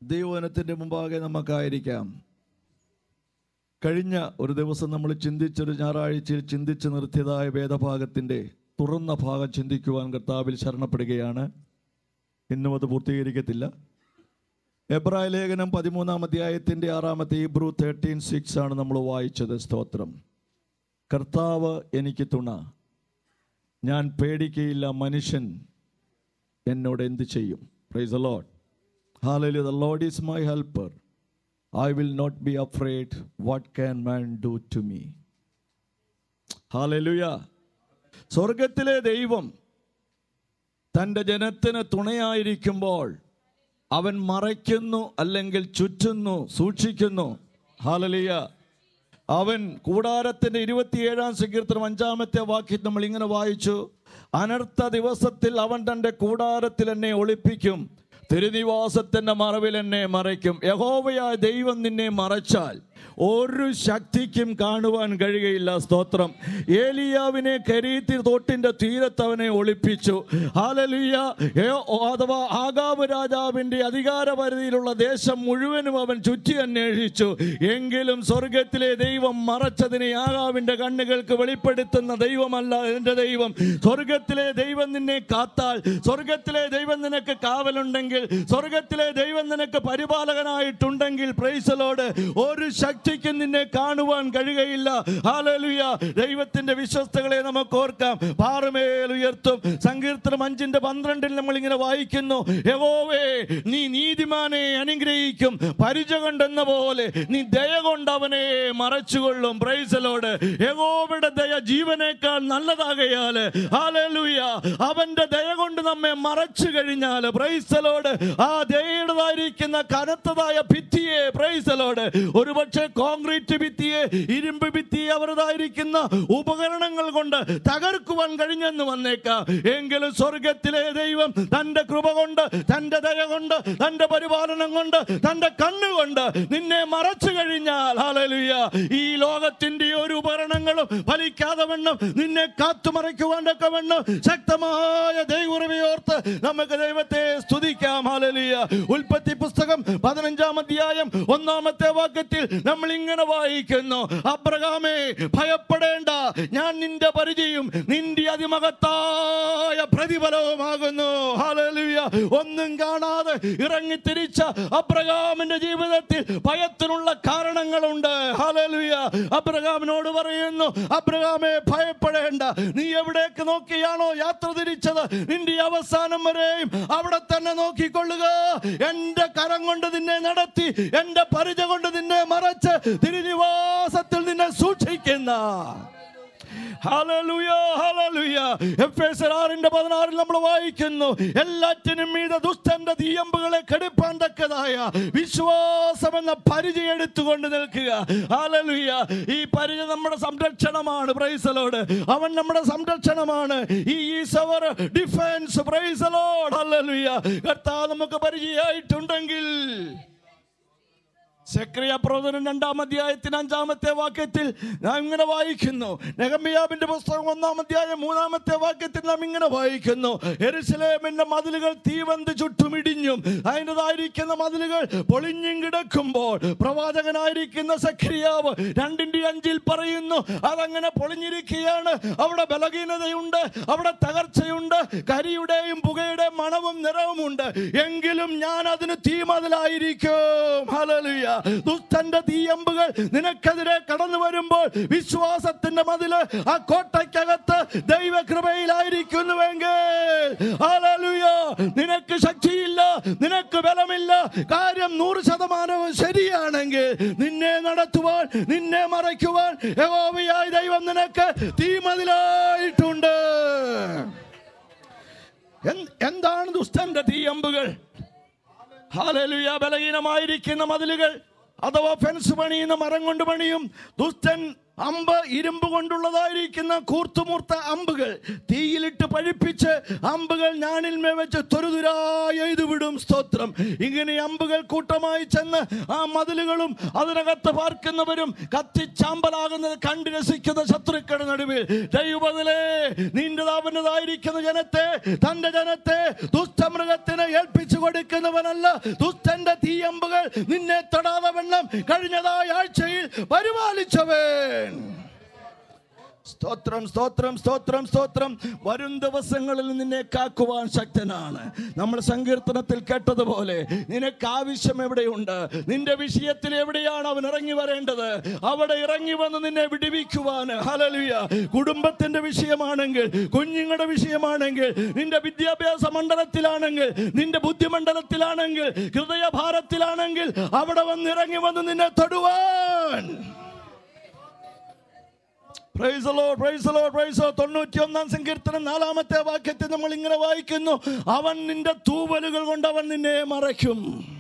ദൈവവനത്തിൻ്റെ മുമ്പാകെ നമുക്കായിരിക്കാം കഴിഞ്ഞ ഒരു ദിവസം നമ്മൾ ചിന്തിച്ചൊരു ഞായറാഴ്ചയിൽ ചിന്തിച്ച് നിർത്തിയതായ വേദഭാഗത്തിൻ്റെ തുറന്ന ഭാഗം ചിന്തിക്കുവാൻ കർത്താവിൽ ശരണപ്പെടുകയാണ് ഇന്നും അത് പൂർത്തീകരിക്കത്തില്ല എബ്രായ ലേഖനം പതിമൂന്നാം അധ്യായത്തിൻ്റെ ആറാമത്തെ ഇബ്രു തേർട്ടീൻ സിക്സ് ആണ് നമ്മൾ വായിച്ചത് സ്തോത്രം കർത്താവ് എനിക്ക് തുണ ഞാൻ പേടിക്കയില്ല മനുഷ്യൻ എന്നോട് എന്ത് ചെയ്യും പ്രൈസ് ലോഡ് ഹാലലു the Lord is my helper I will not be afraid what can man do to me hallelujah സ്വർഗത്തിലെ ദൈവം തൻ്റെ ജനത്തിന് തുണയായിരിക്കുമ്പോൾ അവൻ മറയ്ക്കുന്നു അല്ലെങ്കിൽ ചുറ്റുന്നു സൂക്ഷിക്കുന്നു ഹാലലിയ അവൻ കൂടാരത്തിന്റെ ഇരുപത്തിയേഴാം സങ്കീർത്തനം അഞ്ചാമത്തെ വാക്യം നമ്മൾ ഇങ്ങനെ വായിച്ചു അനർത്ഥ ദിവസത്തിൽ അവൻ തന്റെ കൂടാരത്തിൽ എന്നെ ഒളിപ്പിക്കും തിരുനിവാസത്തിന്റെ മറവിൽ എന്നെ മറയ്ക്കും യഹോവയായ ദൈവം നിന്നെ മറച്ചാൽ ഒരു ശക്തിക്കും കാണുവാൻ കഴിയുകയില്ല സ്തോത്രം ഏലിയാവിനെ കരീത്തി തോട്ടിന്റെ തീരത്ത് അവനെ ഒളിപ്പിച്ചു ഹാലലിയ അഥവാ ആകാബ് രാജാവിന്റെ അധികാര പരിധിയിലുള്ള ദേശം മുഴുവനും അവൻ ചുറ്റി അന്വേഷിച്ചു എങ്കിലും സ്വർഗത്തിലെ ദൈവം മറച്ചതിനെ ആകാവിന്റെ കണ്ണുകൾക്ക് വെളിപ്പെടുത്തുന്ന ദൈവമല്ല എന്റെ ദൈവം സ്വർഗത്തിലെ ദൈവം നിന്നെ കാത്താൽ സ്വർഗത്തിലെ ദൈവം നിനക്ക് കാവലുണ്ടെങ്കിൽ സ്വർഗത്തിലെ ദൈവം നിനക്ക് പരിപാലകനായിട്ടുണ്ടെങ്കിൽ പ്രൈസലോട് ഒരു ശക്തിക്കും നിന്നെ കാണുവാൻ കഴിയുകയില്ല ഹാലലുയ ദൈവത്തിന്റെ വിശ്വസ്തകളെ നമുക്ക് ഓർക്കാം പാറമേൽ ഉയർത്തും സങ്കീർത്തനം അഞ്ചിന്റെ പന്ത്രണ്ടിൽ നമ്മൾ ഇങ്ങനെ വായിക്കുന്നു യഹോവേ നീ നീതിമാനെ അനുഗ്രഹിക്കും പരിച കൊണ്ടെന്ന പോലെ നീ ദയ കൊണ്ട് അവനെ മറച്ചുകൊള്ളും പ്രൈസലോട് യഹോവയുടെ ദയ ജീവനേക്കാൾ നല്ലതാകയാൽ ഹാലലുയ അവന്റെ ദയ കൊണ്ട് നമ്മെ മറച്ചു കഴിഞ്ഞാൽ പ്രൈസലോട് ആ ദയയുടേതായിരിക്കുന്ന കനത്തതായ ഭിത്തിയെ പ്രൈസലോട് ഒരുപക്ഷെ കോൺക്രീറ്റ് ഭിത്തിയെ ഇരുമ്പ് ഭിത്തിയെ അവരുതായിരിക്കുന്ന ഉപകരണങ്ങൾ കൊണ്ട് തകർക്കുവാൻ കഴിഞ്ഞെന്ന് വന്നേക്കാം എങ്കിലും സ്വർഗത്തിലെ ദൈവം തന്റെ കൃപ കൊണ്ട് തന്റെ ദയ കൊണ്ട് തന്റെ പരിപാലനം കൊണ്ട് തന്റെ കണ്ണുകൊണ്ട് നിന്നെ മറച്ചു കഴിഞ്ഞാൽ ഹാലലുയ ഈ ലോകത്തിന്റെ ഒരു ഉപകരണങ്ങളും ഫലിക്കാതെ വണ്ണം നിന്നെ കാത്തുമറയ്ക്കുവാനൊക്കെ വണ്ണം ശക്തമായ ദൈവറിവയോർത്ത് നമുക്ക് ദൈവത്തെ സ്തുതിക്കാം ഹാലലുയ ഉൽപ്പത്തി പുസ്തകം പതിനഞ്ചാം അധ്യായം ഒന്നാമത്തെ വാക്യത്തിൽ നമ്മൾ ഇങ്ങനെ വായിക്കുന്നു അബ്രഹാമേ ഭയപ്പെടേണ്ട ഞാൻ നിന്റെ പരിചയം നിന്റെ അതിമകത്തായ പ്രതിഫലവുമാകുന്നു ഹാലലുയ ഒന്നും കാണാതെ ഇറങ്ങി തിരിച്ച അബ്രഹാമിന്റെ ജീവിതത്തിൽ ഭയത്തിനുള്ള കാരണങ്ങളുണ്ട് ഹാലലുയ അബ്രഹാമിനോട് പറയുന്നു അബ്രഹാമെ ഭയപ്പെടേണ്ട നീ എവിടേക്ക് നോക്കിയാണോ യാത്ര തിരിച്ചത് നിന്റെ അവസാനം വരെയും അവിടെ തന്നെ നോക്കിക്കൊള്ളുക എന്റെ കരം കൊണ്ട് നിന്നെ നടത്തി എന്റെ പരിച കൊണ്ട് നിന്നെ മറച്ച് തിരുനിവാസത്തിൽ നിന്നെ സൂക്ഷിക്കുന്ന ഹല്ലേലൂയ, ഹല്ലേലൂയ. എഫേസ്യർ ആറിന്റെ പതിനാറിൽ നമ്മൾ വായിക്കുന്നു എല്ലാറ്റിനും മീതെ ദുഷ്ടന്റെ തീയമ്പുകളെ കെടുപ്പാൻ തക്കതായ വിശ്വാസം എന്ന പരിചയം എടുത്തുകൊണ്ട് നിൽക്കുക ഹല്ലേലൂയ. ഈ പരിചയം നമ്മുടെ സംരക്ഷണമാണ് പ്രൈസലോട് അവൻ നമ്മുടെ സംരക്ഷണമാണ് ഈ is our defence praise Lord hallelujah കർത്താവ് നമുക്ക് പരിചയമായിട്ടുണ്ടെങ്കിൽ സെക്രിയ പ്രവചനം രണ്ടാം അധ്യായത്തിന് അഞ്ചാമത്തെ വാക്യത്തിൽ നാം ഇങ്ങനെ വായിക്കുന്നു നെഹമ്യാവിന്റെ പുസ്തകം ഒന്നാം അധ്യായം മൂന്നാമത്തെ വാക്യത്തിൽ നാം ഇങ്ങനെ വായിക്കുന്നു എരുസലേമിന്റെ മതിലുകൾ തീവന്ത് ചുറ്റുമിടിഞ്ഞും അതിൻ്റെതായിരിക്കുന്ന മതിലുകൾ പൊളിഞ്ഞും കിടക്കുമ്പോൾ പ്രവാചകനായിരിക്കുന്ന സക്രിയാവ് രണ്ടിന്റെ അഞ്ചിൽ പറയുന്നു അതങ്ങനെ പൊളിഞ്ഞിരിക്കുകയാണ് അവിടെ ബലഹീനതയുണ്ട് അവിടെ തകർച്ചയുണ്ട് കരിയുടെയും പുകയുടെയും മണവും നിറവുമുണ്ട് എങ്കിലും ഞാൻ അതിന് തീമതിലായിരിക്കും ഹല്ലേലൂയ ദുഷ്ടന്റെ തീയമ്പുകൾ നിനക്കെതിരെ കടന്നു വരുമ്പോൾ വിശ്വാസത്തിന്റെ മതില് ആ കോട്ടയ്ക്കകത്ത് ദൈവകൃപയിലായിരിക്കുന്നുവെങ്കിൽ ഹല്ലേലൂയ നിനക്ക് ശക്തിയില്ല നിനക്ക് ബലമില്ല കാര്യം നൂറ് ശതമാനവും ശരിയാണെങ്കിൽ നിന്നെ നടത്തുവാൻ നിന്നെ മറയ്ക്കുവാൻ യഹോവയായ ദൈവം നിനക്ക് തീമതിലായിട്ടുണ്ട് എന്ത്- എന്താണ് ദുഷ്ടന്റെ തീയമ്പുകൾ ഹാലലുയ ബലഹീനമായിരിക്കുന്ന മതിലുകൾ അഥവാ ഫെൻസ് പണിയുന്ന മരം കൊണ്ട് പണിയും ദുഷ്ടൻ അമ്പ് ഇരുമ്പ് കൊണ്ടുള്ളതായിരിക്കുന്ന കൂർത്തുമൂർത്ത അമ്പുകൾ തീയിലിട്ട് പഴിപ്പിച്ച് അമ്പുകൾ ഞാനിന്മേ വെച്ച് തൊരുതുരായി എഴുതു വിടും സ്തോത്രം ഇങ്ങനെ അമ്പുകൾ കൂട്ടമായി ചെന്ന് ആ മതിലുകളും അതിനകത്ത് പാർക്കുന്നവരും കത്തിച്ചാമ്പലാകുന്നത് കണ്ടു രസിക്കുന്ന ശത്രുക്കളുടെ നടുവിൽ ദൈവത്തിലെ നിന്റേതാവുന്നതായിരിക്കുന്ന ജനത്തെ തന്റെ ജനത്തെ ദുഷ്ടമൃഗത്തിന് ഏൽപ്പിച്ചു കൊടുക്കുന്നവനല്ല ദുഷ്ടന്റെ തീയമ്പുകൾ നിന്നെ തൊടാതെ വണ്ണം കഴിഞ്ഞതായ ആഴ്ചയിൽ പരിപാലിച്ചവൻ സ്തോത്രം സ്തോത്രം സ്തോത്രം സ്തോത്രം വരും ദിവസങ്ങളിൽ നിന്നെ കാക്കുവാൻ ശക്തനാണ് നമ്മൾ സങ്കീർത്തനത്തിൽ കേട്ടതുപോലെ നിനക്ക് ആവശ്യം എവിടെയുണ്ട് നിന്റെ വിഷയത്തിൽ എവിടെയാണ് അവൻ ഇറങ്ങി വരേണ്ടത് അവിടെ ഇറങ്ങി വന്ന് നിന്നെ വിടിവിക്കുവാൻ ഹലലുയ കുടുംബത്തിന്റെ വിഷയമാണെങ്കിൽ കുഞ്ഞുങ്ങളുടെ വിഷയമാണെങ്കിൽ നിന്റെ വിദ്യാഭ്യാസ മണ്ഡലത്തിലാണെങ്കിൽ നിന്റെ ബുദ്ധിമണ്ഡലത്തിലാണെങ്കിൽ ഹൃദയഭാരത്തിലാണെങ്കിൽ അവിടെ വന്ന് ഇറങ്ങി വന്ന് നിന്നെ തൊടുവാൻ praise Lord praise Lord praise Lord തൊണ്ണൂറ്റി ഒന്നാം സങ്കീർത്തനം നാലാമത്തെ വാക്യത്തിൽ നമ്മൾ ഇങ്ങനെ വായിക്കുന്നു അവൻ നിന്റെ തൂവലുകൾ കൊണ്ട് അവൻ നിന്നെ മറയ്ക്കും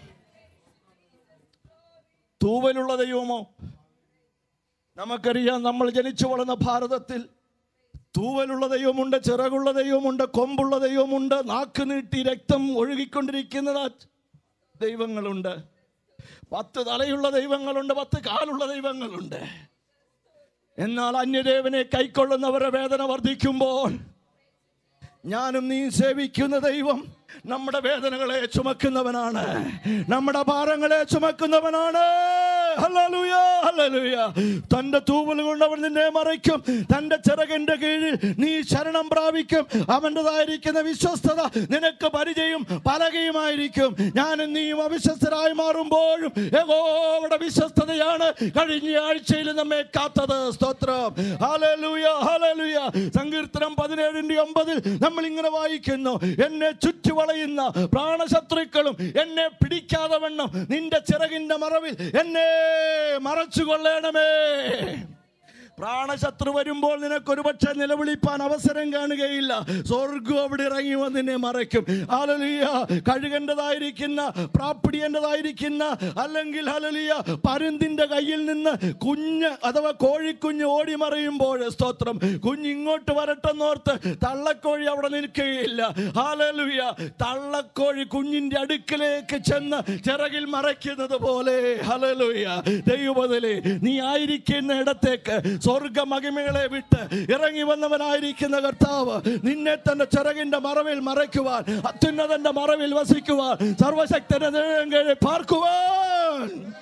തൂവലുള്ള ദൈവമോ നമുക്കറിയാം നമ്മൾ ജനിച്ചു വളർന്ന ഭാരതത്തിൽ തൂവലുള്ള ദൈവമുണ്ട് ചിറകുള്ള ദൈവമുണ്ട് കൊമ്പുള്ള ദൈവമുണ്ട് നാക്ക് നീട്ടി രക്തം ഒഴുകിക്കൊണ്ടിരിക്കുന്ന ദൈവങ്ങളുണ്ട് പത്ത് തലയുള്ള ദൈവങ്ങളുണ്ട് പത്ത് കാലുള്ള ദൈവങ്ങളുണ്ട് എന്നാൽ അന്യദേവനെ കൈക്കൊള്ളുന്നവരുടെ വേദന വർദ്ധിക്കുമ്പോൾ ഞാനും നീ സേവിക്കുന്ന ദൈവം നമ്മുടെ വേദനകളെ ചുമക്കുന്നവനാണ് നമ്മുടെ ഭാരങ്ങളെ ചുമക്കുന്നവനാണ് ഹല്ലേലൂയ, ഹല്ലേലൂയ. തന്റെ തൂവൽ കൊണ്ട് അവൻ നിന്നെ മറയ്ക്കും തന്റെ ചിറകിന്റെ കീഴിൽ നീ ശരണം പ്രാപിക്കും അവൻ്റെതായിരിക്കുന്ന വിശ്വസ്തത നിനക്ക് പരിചയം പലകയുമായിരിക്കും ഞാനും നീയും അവിശ്വസ്തരായി മാറുമ്പോഴും യഹോവയുടെ വിശ്വസ്തതയാണ് കഴിഞ്ഞ ആഴ്ചയിൽ നമ്മെ കാത്തത് സ്തോത്രം ഹല്ലേലൂയ ഹല്ലേലൂയ സങ്കീർത്തനം പതിനേഴിന്റെ ഒമ്പതിൽ നമ്മൾ ഇങ്ങനെ വായിക്കുന്നു എന്നെ ചുറ്റി വളയുന്ന പ്രാണശത്രുക്കളും എന്നെ പിടിക്കാതെ വണ്ണം നിന്റെ ചിറകിന്റെ മറവിൽ എന്നെ മറച്ചു കൊള്ളണമേ പ്രാണശത്രു വരുമ്പോൾ നിനക്ക് ഒരുപക്ഷെ നിലവിളിപ്പാൻ അവസരം കാണുകയില്ല സ്വർഗം അവിടെ ഇറങ്ങി വന്ന് നിന്നെ മറയ്ക്കും ഹലലിയ കഴുകേണ്ടതായിരിക്കുന്ന പ്രാപ്പിടിയേണ്ടതായിരിക്കുന്ന അല്ലെങ്കിൽ ഹലലിയ പരുന്തിന്റെ കയ്യിൽ നിന്ന് കുഞ്ഞ് അഥവാ കോഴിക്കുഞ്ഞ് ഓടി മറയുമ്പോൾ സ്തോത്രം കുഞ്ഞ് ഇങ്ങോട്ട് വരട്ടെന്നോർത്ത് തള്ളക്കോഴി അവിടെ നിൽക്കുകയില്ല ഹാലലുയ തള്ളക്കോഴി കുഞ്ഞിന്റെ അടുക്കിലേക്ക് ചെന്ന് ചിറകിൽ മറയ്ക്കുന്നത് പോലെ ഹലലുയ ദൈവബദലേ നീ ആയിരിക്കുന്ന ഇടത്തേക്ക് സ്വർഗ മഹിമകളെ വിട്ട് ഇറങ്ങി വന്നവനായിരിക്കുന്ന കർത്താവ് നിന്നെ തന്റെ ചിറകിന്റെ മറവിൽ മറയ്ക്കുവാൻ അത്യുന്നതന്റെ മറവിൽ വസിക്കുവാൻ സർവശക്തന്റെ നിഴലിൻ കീഴിൽ പാർക്കുവാൻ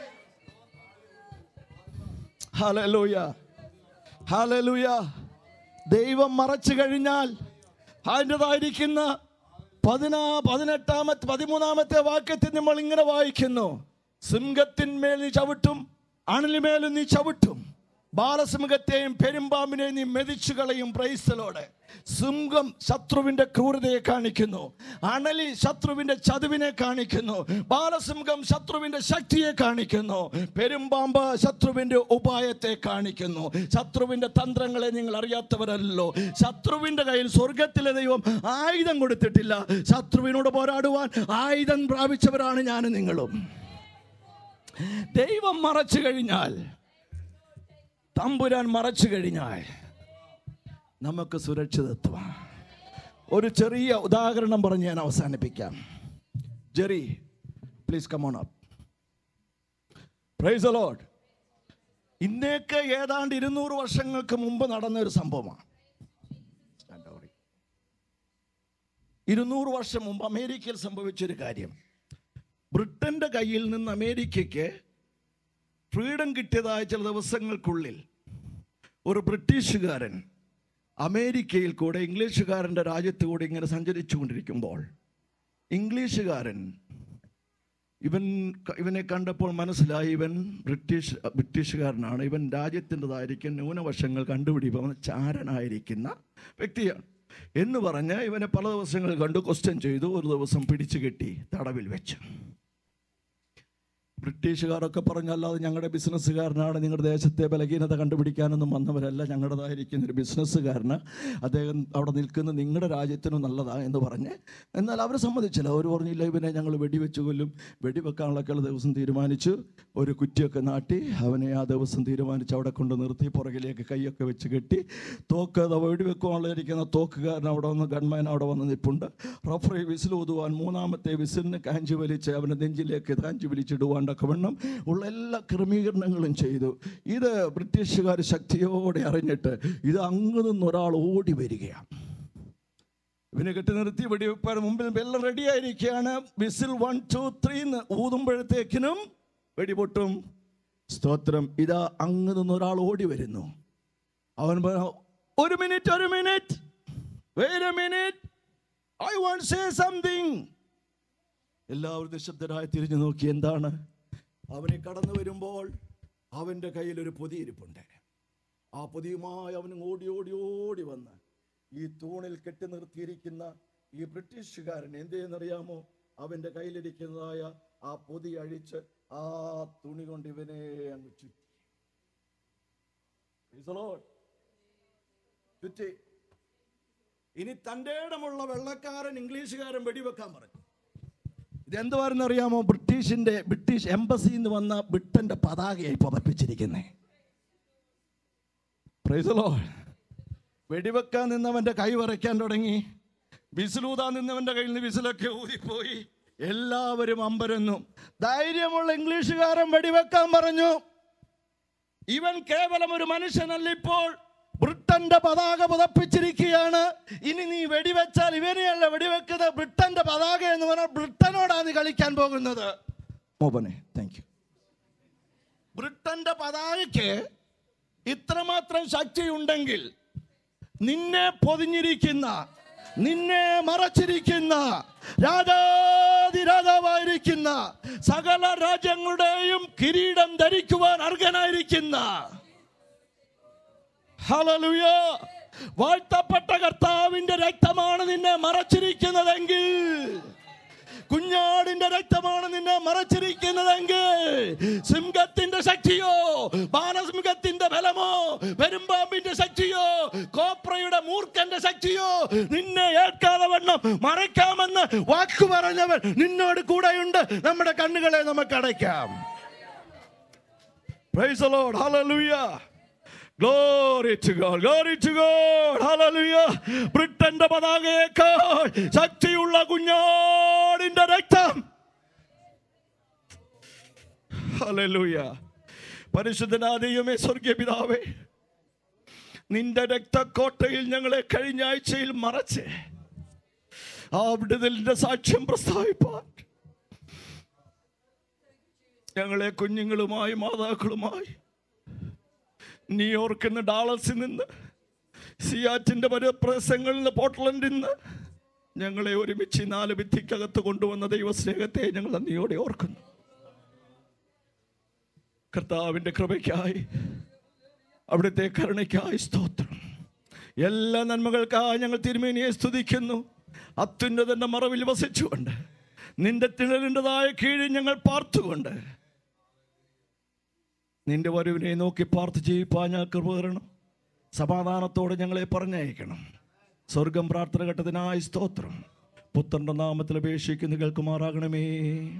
ഹല്ലേലൂയ ഹല്ലേലൂയ ദൈവം മറച്ചു കഴിഞ്ഞാൽ അതിൻ്റെതായിരിക്കുന്ന പതിനാ പതിനെട്ടാമത്തെ പതിമൂന്നാമത്തെ വാക്യത്തിൽ നമ്മൾ ഇങ്ങനെ വായിക്കുന്നു സിംഹത്തിന്മേൽ നീ ചവിട്ടും അണലിമേലും നീ ചവിട്ടും ബാലസിംഹത്തെയും പെരുമ്പാമ്പിനെയും നീ മെതിച്ചു കളയും പ്രൈസലോടെ സിംഹം ശത്രുവിന്റെ ക്രൂരതയെ കാണിക്കുന്നു അണലി ശത്രുവിന്റെ ചതുവിനെ കാണിക്കുന്നു ബാലസിംഹം ശത്രുവിന്റെ ശക്തിയെ കാണിക്കുന്നു പെരുമ്പാമ്പ് ശത്രുവിന്റെ ഉപായത്തെ കാണിക്കുന്നു ശത്രുവിന്റെ തന്ത്രങ്ങളെ നിങ്ങൾ അറിയാത്തവരല്ലോ ശത്രുവിന്റെ കയ്യിൽ സ്വർഗത്തിലെ ദൈവം ആയുധം കൊടുത്തിട്ടില്ല ശത്രുവിനോട് പോരാടുവാൻ ആയുധം പ്രാപിച്ചവരാണ് ഞാനും നിങ്ങളും ദൈവം മറച്ചു കഴിഞ്ഞാൽ തമ്പുരാൻ മറച്ചു കഴിഞ്ഞാൽ നമുക്ക് സുരക്ഷിതത്വം ഒരു ചെറിയ ഉദാഹരണം പറഞ്ഞ് ഞാൻ അവസാനിപ്പിക്കാം Jerry please come on up praise Lord ഇന്നേക്ക് ഏതാണ്ട് ഇരുന്നൂറ് വർഷങ്ങൾക്ക് മുമ്പ് നടന്ന ഒരു സംഭവമാണ് ഇരുന്നൂറ് വർഷം മുമ്പ് അമേരിക്കയിൽ സംഭവിച്ചൊരു കാര്യം ബ്രിട്ടന്റെ കയ്യിൽ നിന്ന് അമേരിക്കയ്ക്ക് ഫ്രീഡം കിട്ടിയതായ ചില ദിവസങ്ങൾക്കുള്ളിൽ ഒരു ബ്രിട്ടീഷുകാരൻ അമേരിക്കയിൽ കൂടെ ഇംഗ്ലീഷുകാരൻ്റെ രാജ്യത്ത് കൂടെ ഇങ്ങനെ സഞ്ചരിച്ചു കൊണ്ടിരിക്കുമ്പോൾ ഇംഗ്ലീഷുകാരൻ ഇവൻ ഇവനെ കണ്ടപ്പോൾ മനസ്സിലായി ഇവൻ ബ്രിട്ടീഷ് ബ്രിട്ടീഷുകാരനാണ് ഇവൻ രാജ്യത്തിൻ്റെതായിരിക്കും ന്യൂനവശങ്ങൾ കണ്ടുപിടിപ്പവൻ ചാരനായിരിക്കുന്ന വ്യക്തിയാണ് എന്ന് പറഞ്ഞ് ഇവനെ പല ദിവസങ്ങൾ കണ്ടു ക്വസ്റ്റ്യൻ ചെയ്തു ഒരു ദിവസം പിടിച്ചു കെട്ടി തടവിൽ വെച്ചു ബ്രിട്ടീഷുകാരൊക്കെ പറഞ്ഞല്ലാതെ ഞങ്ങളുടെ ബിസിനസ്സുകാരനാണ് നിങ്ങളുടെ ദേശത്തെ ബലഹീനത കണ്ടുപിടിക്കാനൊന്നും വന്നവരല്ല ഞങ്ങളുടേതായിരിക്കുന്ന ഒരു ബിസിനസ്സുകാരന് അദ്ദേഹം അവിടെ നിൽക്കുന്ന നിങ്ങളുടെ രാജ്യത്തിനും നല്ലതാണ് എന്ന് പറഞ്ഞ് എന്നാൽ അവർ സമ്മതിച്ചില്ല അവർ പറഞ്ഞില്ല ഇവനെ ഞങ്ങൾ വെടിവെച്ച് കൊല്ലും വെടിവെക്കാനുള്ള ദിവസം തീരുമാനിച്ചു ഒരു കുറ്റിയൊക്കെ നാട്ടി അവനെ ആ ദിവസം തീരുമാനിച്ച് അവിടെ കൊണ്ട് നിർത്തി പുറകിലേക്ക് കൈയൊക്കെ വെച്ച് കെട്ടി തോക്ക് അത് വെടിവെക്കുവാനുള്ള ഇരിക്കുന്ന തോക്കുകാരൻ അവിടെ വന്ന് ഗൺമാൻ അവിടെ വന്ന് നിൽപ്പുണ്ട് റഫറി വിസിൽ ഊതുവാൻ മൂന്നാമത്തെ വിസിലിന് കാഞ്ചി വലിച്ച് അവൻ്റെ നെഞ്ചിലേക്ക് കാഞ്ചി വലിച്ചിടുവാണ്ടൊക്കെ വണ്ണം ഉള്ള എല്ലാ ക്രമീകരണങ്ങളും ചെയ്തു ഇത് ബ്രിട്ടീഷുകാർ ശക്തിയോടെ അറിഞ്ഞിട്ട് ഇത് അങ്ങ് നിന്ന് ഒരാൾ ഓടി വരികയാണ് ഇവനെ കെട്ടി നിർത്തി വെടിവെപ്പാൻ മുമ്പിൽ എല്ലാം റെഡിയായിരിക്കുകയാണ് വിസിൽ വൺ ടു ത്രീ എന്ന് ഊതുമ്പോഴത്തേക്കിനും വെടിപൊട്ടും സ്തോത്രം ഇതാ അങ്ങ് നിന്ന് ഒരാൾ ഓടി വരുന്നു അവൻ പറഞ്ഞു ഒരു മിനിറ്റ് ഒരു മിനിറ്റ് wait minute I want say something എല്ലാവരും നിശബ്ദരായി തിരിഞ്ഞു നോക്കി എന്താണ് അവനെ കടന്നു വരുമ്പോൾ അവൻ്റെ കയ്യിൽ ഒരു പൊതി ഇരിപ്പുണ്ട് ആ പൊതിയുമായി അവൻ ഓടി ഓടി ഓടി വന്ന് ഈ തൂണിൽ കെട്ടി നിർത്തിയിരിക്കുന്ന ഈ ബ്രിട്ടീഷുകാരൻ എന്ത് ചെയ്യുന്നറിയാമോ അവൻ്റെ കയ്യിലിരിക്കുന്നതായ ആ പൊതി അഴിച്ച് ആ തുണി കൊണ്ട് ഇവനെ അങ്ങ് ചുറ്റി Praise the Lord. ചുറ്റി ഇനി തൻ്റെ ഇടമുള്ള വെള്ളക്കാരൻ ഇംഗ്ലീഷുകാരൻ വെടിവെക്കാൻ പറഞ്ഞു ഇതെന്തുവാരെന്നറിയാമോ ബ്രിട്ടീഷിന്റെ ബ്രിട്ടീഷ് എംബസിയിൽ നിന്ന് വന്ന ബ്രിട്ടന്റെ പതാകയായി പതപ്പിച്ചിരിക്കുന്നേ പ്രൈസലോ വെടിവെക്കാൻ നിന്നവന്റെ കൈ വരയ്ക്കാൻ തുടങ്ങി വിസിലൂതാൻ നിന്നവന്റെ കയ്യിൽ നിന്ന് വിസിലൊക്കെ ഊതിപ്പോയി എല്ലാവരും അമ്പരന്നു ധൈര്യമുള്ള ഇംഗ്ലീഷുകാരൻ വെടിവെക്കാൻ പറഞ്ഞു ഇവൻ കേവലം ഒരു മനുഷ്യനല്ല ഇപ്പോൾ ബ്രിട്ടന്റെ പതാക പുതപ്പിച്ചിരിക്കുകയാണ് ഇനി നീ വെടിവെച്ചാൽ ഇവനെയല്ല വെടിവെക്കുന്നത് ബ്രിട്ടന്റെ പതാക എന്ന് പറഞ്ഞാൽ ബ്രിട്ടനോടാണ് നീ കളിക്കാൻ പോകുന്നത് മോപനെ താങ്ക് യു ബ്രിട്ടന്റെ പതാകയ്ക്ക് ഇത്രമാത്രം ശക്തിയുണ്ടെങ്കിൽ നിന്നെ പൊതിഞ്ഞിരിക്കുന്ന നിന്നെ മറച്ചിരിക്കുന്ന രാജാതിരാജാവായിരിക്കുന്ന സകല രാജ്യങ്ങളുടെയും കിരീടം ധരിക്കുവാൻ അർഹനായിരിക്കുന്ന ഹല്ലേലൂയ വാഴ്ത്തപ്പെട്ട കർത്താവിന്റെ രക്തമാണ് നിന്നെ മറച്ചിരിക്കുന്നതെങ്കിൽ കുഞ്ഞാടിന്റെ രക്തമാണ് നിന്നെ മറച്ചിരിക്കുന്നതെങ്കിൽ സിംഹത്തിന്റെ ശക്തിയോ ബാലസിംഹത്തിന്റെ ബലമോ പെരുമ്പാമ്പിന്റെ ശക്തിയോ കോപ്രയുടെ മൂർഖന്റെ ശക്തിയോ നിന്നെ ഏൽക്കാതെ വണ്ണം മറയ്ക്കാമെന്ന് വാക്കു പറഞ്ഞവൻ നിന്നോട് കൂടെയുണ്ട് നമ്മുടെ കണ്ണുകളെ നമുക്ക് അടയ്ക്കാം Praise the Lord. Hallelujah. Glory to God. Glory to God. Hallelujah. ബ്രിട്ടന്റെ പതാകയേക്കാൾ ശക്തിയുള്ള കുഞ്ഞാടിന്റെ രക്തം ഹല്ലേലൂയ പരിശുദ്ധനാദൈവമേ സ്വർഗീയ പിതാവേ നിന്റെ രക്തക്കോട്ടയിൽ ഞങ്ങളെ കഴിഞ്ഞ ആഴ്ചയിൽ മറച്ച് ആ വിടുതലിന്റെ സാക്ഷ്യം പ്രസ്താവിപ്പാൻ ഞങ്ങളെ കുഞ്ഞുങ്ങളുമായി മാതാക്കളുമായി ന്യൂയോർക്കിൽ നിന്ന് ഡാളസിൽ നിന്ന് സിയാറ്റിന്റെ പരപ്രദേശങ്ങളിൽ നിന്ന് പോർട്ട്ലൻഡിൽ നിന്ന് ഞങ്ങളെ ഒരുമിച്ച് ഈ നാല് ഭിത്തിക്കകത്ത് കൊണ്ടുവന്ന ദൈവസ്നേഹത്തെ ഞങ്ങൾ നന്ദിയോടെ ഓർക്കുന്നു കർത്താവിൻ്റെ കൃപയ്ക്കായി അവിടുത്തെ കരുണയ്ക്കായി സ്തോത്രം എല്ലാ നന്മകൾക്കായി ഞങ്ങൾ തിരുമേനിയെ സ്തുതിക്കുന്നു അത്യുന്നതന്റെ മറവിൽ വസിച്ചുകൊണ്ട് നിന്റെ തിണലിൻ്റെതായ കീഴിൽ ഞങ്ങൾ പാർത്തുകൊണ്ട് നിന്റെ വരവിനെ നോക്കി പാർത്ത് ജീവിപ്പാൻ ഞങ്ങൾ കൃപ തരണം സമാധാനത്തോടെ ഞങ്ങളെ പറഞ്ഞയക്കണം സ്വർഗം പ്രാർത്ഥന ഘട്ടത്തിനായി സ്തോത്രം പുത്രന്റെ നാമത്തിൽ അപേക്ഷിക്കുന്ന കേൾക്കുമാറാകണമേ